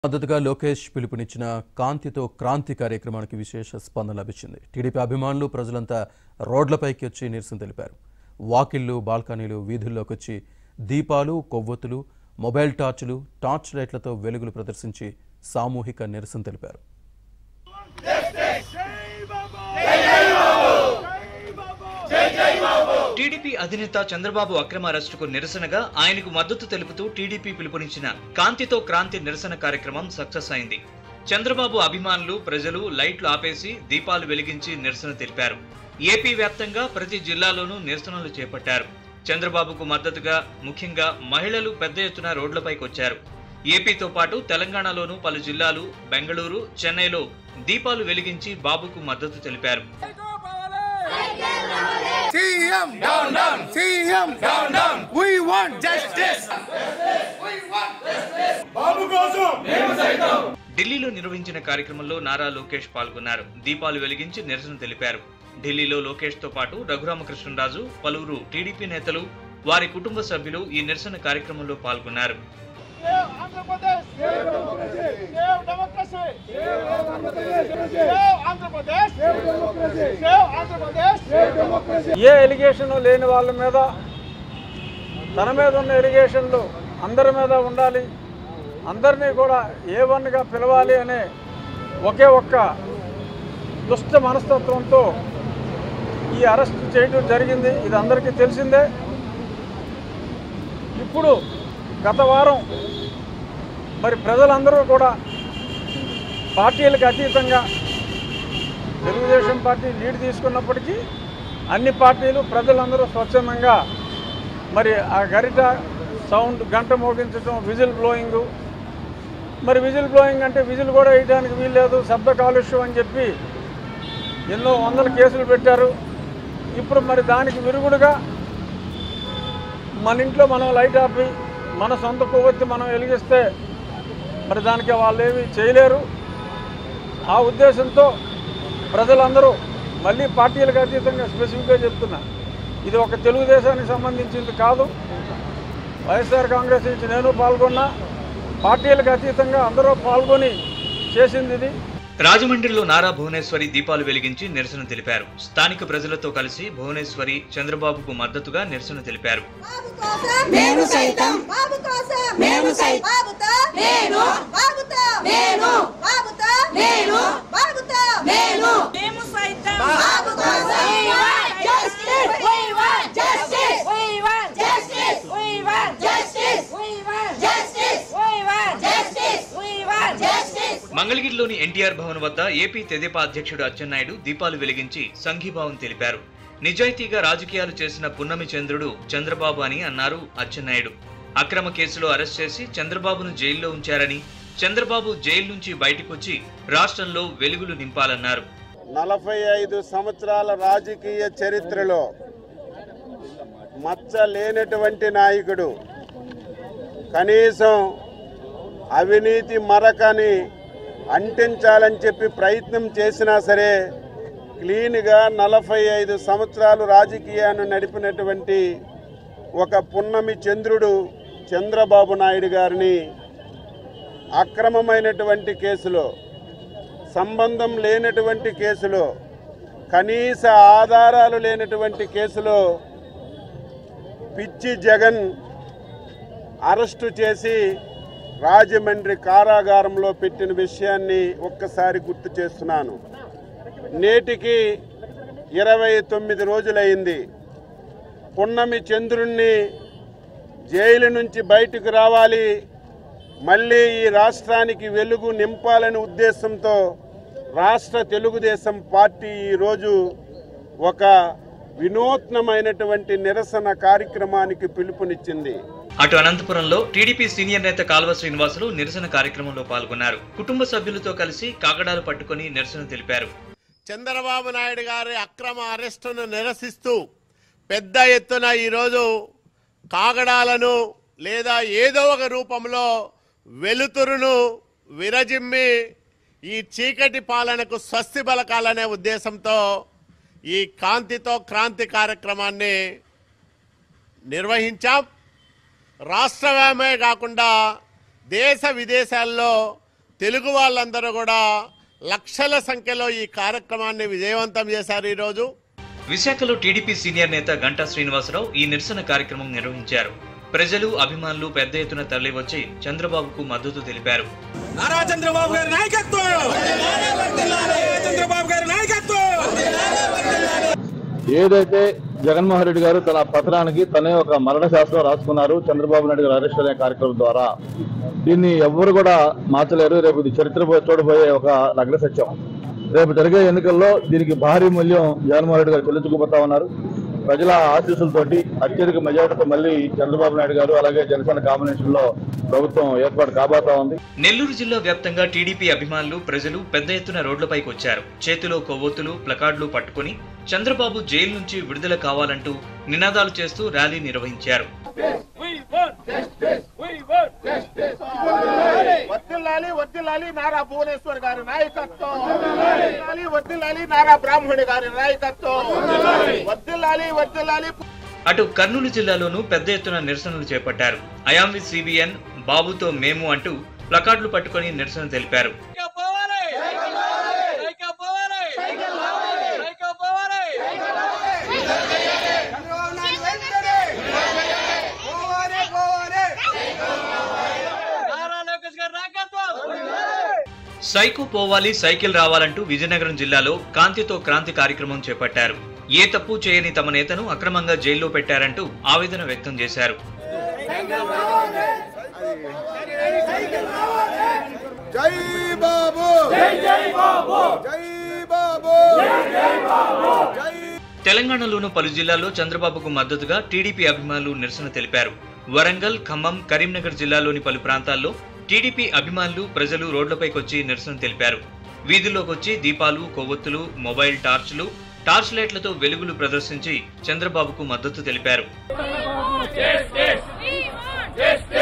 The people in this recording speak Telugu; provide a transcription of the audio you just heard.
మద్దతుగా లోకేష్ పిలుపునిచ్చిన కాంతితో క్రాంతి కార్యక్రమానికి విశేష స్పందన లభించింది టీడీపీ అభిమానులు ప్రజలంతా రోడ్లపైకి వచ్చి నిరసన తెలిపారు వాకిళ్లు బాల్కనీలు వీధుల్లోకి వచ్చి దీపాలు కొవ్వొత్తులు మొబైల్ టార్చులు టార్చ్ లైట్లతో వెలుగులు ప్రదర్శించి సామూహిక నిరసన తెలిపారు టీడీపీ అధినేత చంద్రబాబు అక్రమ అరెస్టుకు నిరసనగా ఆయనకు మద్దతు తెలుపుతూ టీడీపీ పిలుపునిచ్చిన కాంతితో క్రాంతి నిరసన కార్యక్రమం సక్సెస్ అయింది చంద్రబాబు అభిమానులు ప్రజలు లైట్లు ఆపేసి దీపాలు వెలిగించి నిరసన తెలిపారు ఏపీ వ్యాప్తంగా ప్రతి జిల్లాలోనూ నిరసనలు చేపట్టారు చంద్రబాబుకు మద్దతుగా ముఖ్యంగా మహిళలు పెద్ద ఎత్తున రోడ్లపైకి వచ్చారు ఏపీతో పాటు తెలంగాణలోనూ పలు జిల్లాలు బెంగళూరు చెన్నైలో దీపాలు వెలిగించి బాబుకు మద్దతు తెలిపారు CM down down CM down down we want justice బాబు కోసం ఢిల్లీలో నిర్వహించిన కార్యక్రమంలో నారా లోకేష్ పాల్గొన్నారు దీపాలు వెలిగించి నిరసన తెలిపారు ఢిల్లీలో లోకేష్ తో పాటు రఘురామకృష్ణరాజు పలువురు టీడీపీ నేతలు వారి కుటుంబ సభ్యులు ఈ నిరసన కార్యక్రమంలో పాల్గొన్నారు Save Andhra Pradesh! Save democracy! Save democracy! Save Andhra Pradesh! Save democracy! Save Andhra Pradesh! Save democracy! ఏ ఎలిగేషన్ లేని వాళ్ళ మీద తన మీద ఉన్న ఎలిగేషన్లు అందరి మీద ఉండాలి అందరినీ కూడా ఏ వన్గా పిలవాలి అనే ఒకే ఒక్క దుష్ట మనస్తత్వంతో ఈ అరెస్ట్ చేయడం జరిగింది ఇది అందరికీ తెలిసిందే ఇప్పుడు గత వారం మరి ప్రజలందరూ కూడా పార్టీలకు అతీతంగా తెలుగుదేశం పార్టీ లీడ్ తీసుకున్నప్పటికీ అన్ని పార్టీలు ప్రజలందరూ స్వచ్ఛందంగా మరి ఆ గరిట సౌండ్ గంట మోగించడం విజిల్ బ్లోయింగ్ మరి విజిల్ బ్లోయింగ్ అంటే విజిల్ కూడా వేయడానికి వీల్లేదు శబ్ద కాలుష్యం అని చెప్పి ఎన్నో వందల కేసులు పెట్టారు ఇప్పుడు మరి దానికి విరుగుడుగా మన ఇంట్లో మనం లైట్ ఆపి మన సొంత కొవ్వొత్తి మనం వెలిగిస్తే మరి దానికి వాళ్ళు ఏమీ చేయలేరు ఆ ఉద్దేశంతో ప్రజలందరూ మళ్ళీ పార్టీలకు అతీతంగా స్పెసిఫిక్గా చెప్తున్నా ఇది ఒక తెలుగుదేశానికి సంబంధించింది కాదు వైఎస్ఆర్ కాంగ్రెస్ నుంచి నేను పాల్గొన్నా పార్టీలకు అతీతంగా అందరూ పాల్గొని చేసింది ఇది రాజమండ్రిలో నారా భువనేశ్వరి దీపాలు వెలిగించి నిరసన తెలిపారు స్థానిక ప్రజలతో కలిసి భువనేశ్వరి చంద్రబాబుకు మద్దతుగా నిరసన తెలిపారు బాబు కోసం నేను సైతం బాబు కోసం నేను సైతం బాబుతో నేను బాబుతో నేను బాబుతో నేను బాబుతో నేను మేము సైతం బాబు కోసం justice we want justice we want justice we want justice we want justice we want justice we want justice మంగళగిరిలోని ఎన్టీఆర్ భవన్ వద్ద ఏపీ తెదేపా అధ్యక్షుడు అచ్చెన్నాయుడు దీపాలు వెలిగించి సంఘీభావం తెలిపారు నిజాయితీగా రాజకీయాలు చేసిన పున్నమి చంద్రుడు చంద్రబాబు అని అన్నారు అచ్చెన్నాయుడు అక్రమ కేసులో అరెస్ట్ చేసి చంద్రబాబును జైల్లో ఉంచారని చంద్రబాబు జైలు నుంచి బయటకొచ్చి రాష్ట్రంలో వెలుగులు నింపాలన్నారు నలభై ఐదు సంవత్సరాల రాజకీయ చరిత్రలో మచ్చ లేనటువంటి నాయకుడు కనీసం అవినీతి మరకని అంటించాలని చెప్పి ప్రయత్నం చేసినా సరే క్లీన్గా నలభై ఐదు సంవత్సరాలు రాజకీయాన్ని నడిపినటువంటి ఒక పున్నమి చంద్రుడు చంద్రబాబు నాయుడు గారిని అక్రమమైనటువంటి కేసులో సంబంధం లేనటువంటి కేసులో కనీస ఆధారాలు లేనటువంటి కేసులో పిచ్చి జగన్ అరెస్టు చేసి రాజమండ్రి కారాగారంలో పెట్టిన విషయాన్ని ఒక్కసారి గుర్తు చేస్తున్నాను నేటికి ఇరవై తొమ్మిది రోజులైంది పున్నమి చంద్రుణ్ణి జైలు నుంచి బయటకు రావాలి మళ్ళీ ఈ రాష్ట్రానికి వెలుగు నింపాలనే ఉద్దేశంతో రాష్ట్ర తెలుగుదేశం పార్టీ ఈరోజు ఒక వినూత్నమైనటువంటి నిరసన కార్యక్రమానికి పిలుపునిచ్చింది అటు అనంతపురంలో టీడీపీ సీనియర్ నేత కాల్వ శ్రీనివాసులు నిరసన కార్యక్రమంలో పాల్గొన్నారు కుటుంబ సభ్యులతో కలిసి కాగడాలు పట్టుకొని నిరసన తెలిపారు చంద్రబాబు నాయుడు గారి అక్రమ అరెస్టును నిరసిస్తూ పెద్ద ఎత్తున ఈరోజు కాగడాలను లేదా ఏదో ఒక రూపంలో వెలుతురును విరజిమ్మి ఈ చీకటి పాలనకు స్వస్తి పలకాలనే ఉద్దేశంతో ఈ కాంతితో క్రాంతి కార్యక్రమాన్ని నిర్వహించాం రాష్ట్రమే కాకుండా దేశ విదేశాల్లో తెలుగు వాళ్ళందరూ కూడా లక్షల సంఖ్యలో ఈ కార్యక్రమాన్ని విజయవంతం చేశారు ఈరోజు విశాఖలో టీడీపీ సీనియర్ నేత గంటా శ్రీనివాసరావు ఈ నిరసన కార్యక్రమం నిర్వహించారు ప్రజలు అభిమానులు పెద్ద ఎత్తున తరలివచ్చి చంద్రబాబుకు మద్దతు తెలిపారు నారా చంద్రబాబు గారి నాయకత్వం చంద్రబాబు గారి నాయకత్వం ఏదైతే జగన్మోహన్ రెడ్డి గారు తన పత్రానికి తనే ఒక మరణ శాస్త్రం రాసుకున్నారు చంద్రబాబు నాయుడు గారు అరెస్ట్ అనే కార్యక్రమం ద్వారా దీన్ని ఎవ్వరు కూడా మార్చలేరు రేపు ఇది చరిత్ర పో- చూడబోయే ఒక నగ్న సత్యం రేపు జరిగే ఎన్నికల్లో దీనికి భారీ మూల్యం జగన్మోహన్ రెడ్డి గారు చెల్లించుకుపోతా ఉన్నారు ప్రజల ఆశీస్సులతోటి అత్యధిక మెజార్టీతో మళ్ళీ చంద్రబాబు నాయుడు గారు అలాగే జనసేన కాంబినేషన్ లో ప్రభుత్వం ఏర్పాటు కాబోతా ఉంది నెల్లూరు జిల్లా వ్యాప్తంగా టీడీపీ అభిమానులు ప్రజలు పెద్ద ఎత్తున రోడ్లపైకి వచ్చారు చేతిలో కొవ్వొత్తులు ప్లకార్డులు పట్టుకుని చంద్రబాబు జైలు నుంచి విడుదల కావాలంటూ నినాదాలు చేస్తూ ర్యాలీ నిర్వహించారు వర్దిల్లాలి వర్దిల్లాలి నారా భువనేశ్వర్ గారి నాయకత్వం వర్దిల్లాలి వర్దిల్లాలి నారా బ్రాహ్మణి గారి నాయకత్వం వర్దిల్లాలి వర్దిల్లాలి అటు కర్నూలు జిల్లాలోనూ పెద్ద ఎత్తున నిరసనలు చేపట్టారు అయాం విత్ సిబిఎన్ బాబుతో మేము అంటూ ప్లకార్డులు పట్టుకొని నిరసన తెలిపారు చంద్రబాబు నాయుడు వెంటనే పోవారే పోవారే సైకో పోవాలి సైకిల్ రావాలంటూ విజయనగరం జిల్లాలో కాంతితో క్రాంతి కార్యక్రమం చేపట్టారు ఏ తప్పు చేయని తమ నేతను అక్రమంగా జైల్లో పెట్టారంటూ ఆవేదన వ్యక్తం చేశారు జై బాబు జై జై బాబు జై బాబు జై బాబు జై తెలంగాణలోను పలు జిల్లాల్లో చంద్రబాబుకు మద్దతుగా టీడీపీ అభిమానులు నిరసన తెలిపారు వరంగల్ ఖమ్మం కరీంనగర్ జిల్లాలోని పలు ప్రాంతాల్లో టీడీపీ అభిమానులు ప్రజలు రోడ్లపైకొచ్చి నిరసన తెలిపారు వీధుల్లోకొచ్చి దీపాలు కొవ్వొత్తులు మొబైల్ టార్చ్లు టార్చ్ లైట్లతో వెలుగులు ప్రదర్శించి చంద్రబాబుకు మద్దతు తెలిపారు We want justice.